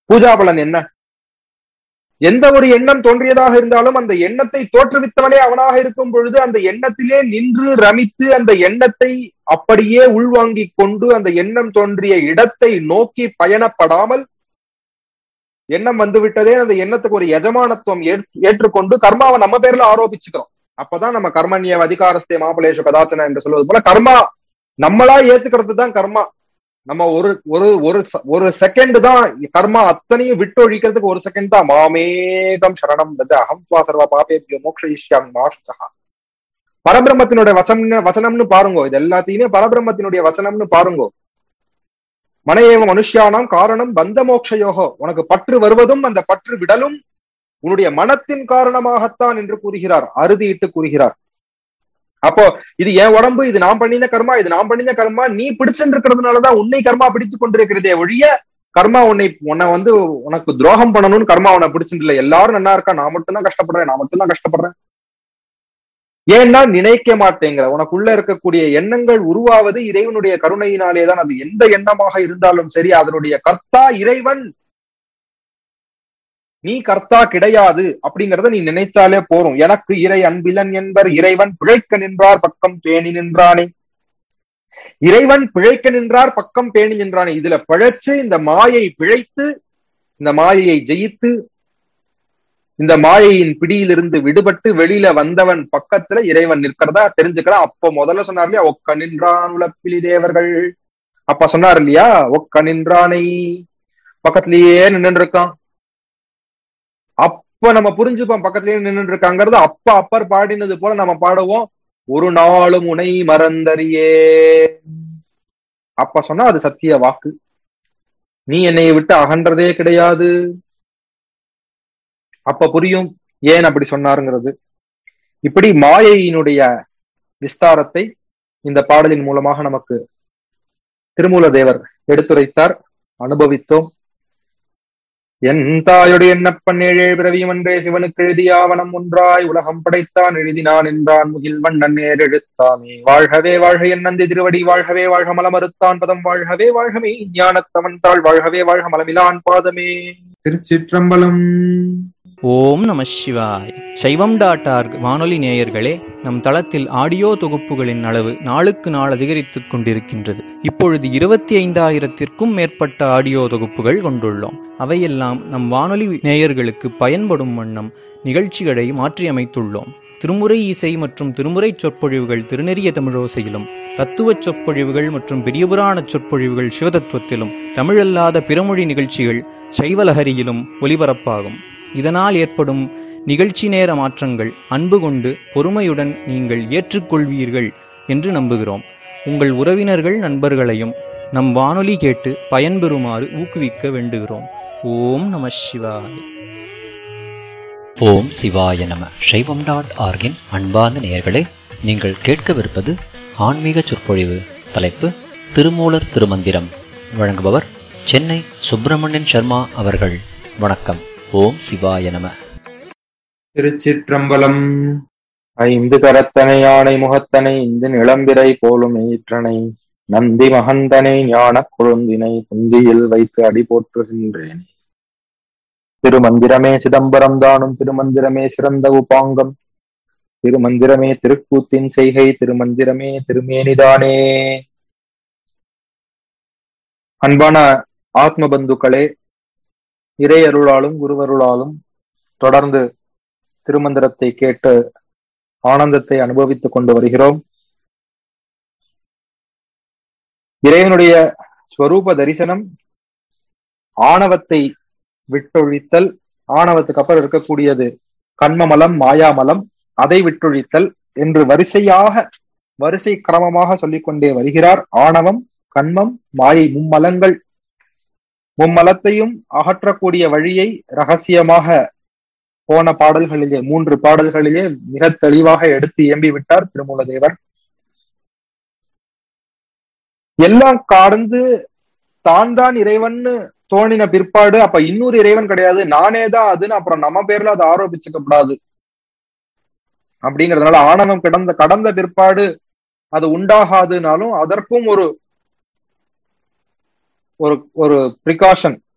பூஜா பலன் என்ன எந்த ஒரு எண்ணம் தோன்றியதாக இருந்தாலும் அந்த எண்ணத்தை தோற்றுவித்தவனே அவனாக இருக்கும் பொழுது அந்த எண்ணத்திலே நின்று ரமித்து அந்த எண்ணத்தை அப்படியே உள்வாங்கிக் கொண்டு அந்த எண்ணம் தோன்றிய இடத்தை நோக்கி பயணப்படாமல் எண்ணம் வந்து விட்டதே அந்த எண்ணத்துக்கு ஒரு எஜமானத்துவம் ஏற்- ஏற்றுக்கொண்டு கர்மாவை நம்ம பேர்ல ஆரோபிச்சுக்கிறோம் அப்பதான் நம்ம கர்மண்ய அதிகாரஸ்தே மாபலேஷ கதாச்சன என்று சொல்வது போல கர்மா நம்மளா ஏத்துக்கிறது தான் கர்மா நம்ம ஒரு ஒரு ஒரு ச- ஒரு செகண்ட் தான் கர்மா அத்தனையும் விட்டு ஒழிக்கிறதுக்கு ஒரு செகண்ட் தான் மாமேகம் சரணம் ரஜ அகம் துவா சர்வ பாபேபியோ மோக்ஷயிஷ்யாமி மாசுசா பரபிரம்மத்தினுடைய வசனம் வசனம்னு பாருங்க இது எல்லாத்தையுமே பரபிரம்மத்தினுடைய வசனம்னு பாருங்க மனையேவ மனுஷியானாம் காரணம் பந்த மோக்ஷயோகோ உனக்கு பற்று வருவதும் அந்த பற்று விடலும் உன்னுடைய மனத்தின் காரணமாகத்தான் என்று கூறுகிறார் அறுதியிட்டு கூறுகிறார் அப்போ இது என் உடம்பு இது நான் பண்ணின கர்மா இது நான் பண்ணின கர்மா நீ பிடிச்சுட்டு இருக்கிறதுனாலதான் உன்னை கர்மா பிடித்துக் கொண்டிருக்கிறதே ஒழிய கர்மா உன்னை உன்னை வந்து உனக்கு துரோகம் பண்ணணும்னு கர்மா உன்னை பிடிச்சிட்டு இல்லை எல்லாரும் நல்லா இருக்கா நான் மட்டும்தான் கஷ்டப்படுறேன் நான் மட்டும்தான் கஷ்டப்படுறேன் ஏன்னா நினைக்க மாட்டேங்கிற உனக்குள்ள இருக்கக்கூடிய எண்ணங்கள் உருவாவது இறைவனுடைய கருணையினாலே தான் அது எந்த எண்ணமாக இருந்தாலும் சரி அதனுடைய கர்த்தா இறைவன் நீ கர்த்தா கிடையாது அப்படிங்கறத நீ நினைச்சாலே போறோம் எனக்கு இறை அன்பிலன் என்பர் இறைவன் பிழைக்க நின்றார் பக்கம் பேணி நின்றானே இறைவன் பிழைக்க நின்றார் பக்கம் பேணி நின்றானே இதுல பிழைச்சு இந்த மாயை பிழைத்து இந்த மாயையை ஜெயித்து இந்த மாயையின் பிடியிலிருந்து விடுபட்டு வெளியில வந்தவன் பக்கத்துல இறைவன் நிற்கிறதா தெரிஞ்சுக்கிறான் அப்ப முதல்ல சொன்னார் இல்லையா ஒக்க நின்றான் உலப்பிலி தேவர்கள் அப்ப சொன்னார் இல்லையா ஒக்க நின்றானை பக்கத்திலேயே நின்று இருக்கான் அப்ப நம்ம புரிஞ்சுப்போம் பக்கத்திலேயே நின்று இருக்காங்கிறது அப்ப அப்பர் பாடினது போல நம்ம பாடுவோம் ஒரு நாளும் உனை மறந்தறியே அப்ப சொன்னா அது சத்திய வாக்கு நீ என்னைய விட்டு அகன்றதே கிடையாது அப்ப புரியும் ஏன் அப்படி சொன்னாருங்கிறது இப்படி மாயையினுடைய விஸ்தாரத்தை இந்த பாடலின் மூலமாக நமக்கு திருமூல தேவர் எடுத்துரைத்தார் அனுபவித்தோம் என் தாயுடைய எண்ணப்பன் ஏழே பிறவியும் அன்றே சிவனுக்கு எழுதிய ஆவணம் ஒன்றாய் உலகம் படைத்தான் எழுதினான் என்றான் முகில் வண்ணன் நேர் எழுத்தாமே வாழ்கவே வாழ்க என் நந்தி திருவடி வாழ்கவே வாழ்க மலமறுத்தான் பதம் வாழ்கவே வாழ்கமே ஞானத்தவன் தாள் வாழ்கவே வாழ்க மலமிலான் பாதமே திருச்சிற்றம்பலம் ஓம் நம சிவாய் சைவம் டாட் ஆர்க் வானொலி நேயர்களே நம் தளத்தில் ஆடியோ தொகுப்புகளின் அளவு நாளுக்கு நாள் அதிகரித்துக் கொண்டிருக்கின்றது இப்பொழுது இருபத்தி ஐந்தாயிரத்திற்கும் மேற்பட்ட ஆடியோ தொகுப்புகள் கொண்டுள்ளோம் அவையெல்லாம் நம் வானொலி நேயர்களுக்கு பயன்படும் வண்ணம் நிகழ்ச்சிகளை மாற்றியமைத்துள்ளோம் திருமுறை இசை மற்றும் திருமுறை சொற்பொழிவுகள் திருநெறிய தமிழோசையிலும் தத்துவச் சொற்பொழிவுகள் மற்றும் பெரியபுராண சொற்பொழிவுகள் சிவதத்துவத்திலும் தமிழல்லாத பிறமொழி நிகழ்ச்சிகள் சைவலஹரியிலும் ஒலிபரப்பாகும் இதனால் ஏற்படும் நிகழ்ச்சி நேர மாற்றங்கள் அன்பு கொண்டு பொறுமையுடன் நீங்கள் ஏற்றுக்கொள்வீர்கள் என்று நம்புகிறோம் உங்கள் உறவினர்கள் நண்பர்களையும் நம் வானொலி கேட்டு பயன்பெறுமாறு ஊக்குவிக்க வேண்டுகிறோம் ஓம் நம சிவாய ஓம் சிவாய நம சைவம் டாட் ஆர்கின் அன்பார்ந்த நேயர்களே நீங்கள் கேட்கவிருப்பது ஆன்மீக சொற்பொழிவு தலைப்பு திருமூலர் திருமந்திரம் வழங்குபவர் சென்னை சுப்பிரமணியன் சர்மா அவர்கள் வணக்கம் ஓம் சிவாய நம திருச்சிற்றம்பலம் ஐந்து கரத்தனை யானை முகத்தனை இந்த நிளம்பிரை போலும் ஈற்றனை நந்தி மகந்தனை ஞானக் கொழுந்தினை குந்தியில் வைத்து அடி போற்றுகின்றேன் திருமந்திரமே சிதம்பரம் தானும் திருமந்திரமே சிறந்த உபாங்கம் திருமந்திரமே திருக்கூத்தின் செய்கை திருமந்திரமே திருமேனிதானே அன்பான ஆத்ம பந்துக்களே இறையருளாலும் குருவருளாலும் தொடர்ந்து திருமந்திரத்தை கேட்டு ஆனந்தத்தை அனுபவித்துக் கொண்டு வருகிறோம் இறைவனுடைய ஸ்வரூப தரிசனம் ஆணவத்தை விட்டொழித்தல் ஆணவத்துக்கு அப்புறம் இருக்கக்கூடியது கண்மமலம் மாயாமலம் அதை விட்டொழித்தல் என்று வரிசையாக வரிசை கிரமமாக சொல்லிக் கொண்டே வருகிறார் ஆணவம் கண்மம் மாயை மும்மலங்கள் மும்மலத்தையும் அகற்றக்கூடிய வழியை ரகசியமாக போன பாடல்களிலே மூன்று பாடல்களிலே மிக தெளிவாக எடுத்து இயம்பி விட்டார் திருமூலதேவர் எல்லாம் கடந்து தான் தான் இறைவன்னு தோணின பிற்பாடு அப்ப இன்னொரு இறைவன் கிடையாது நானே தான் அதுன்னு அப்புறம் நம்ம பேர்ல அதை ஆரோபிச்சுக்கப்படாது அப்படிங்கறதுனால ஆணவம் கடந்த கடந்த பிற்பாடு அது உண்டாகாதுனாலும் அதற்கும் ஒரு ஒரு ஒரு ப்ரிகாஷன்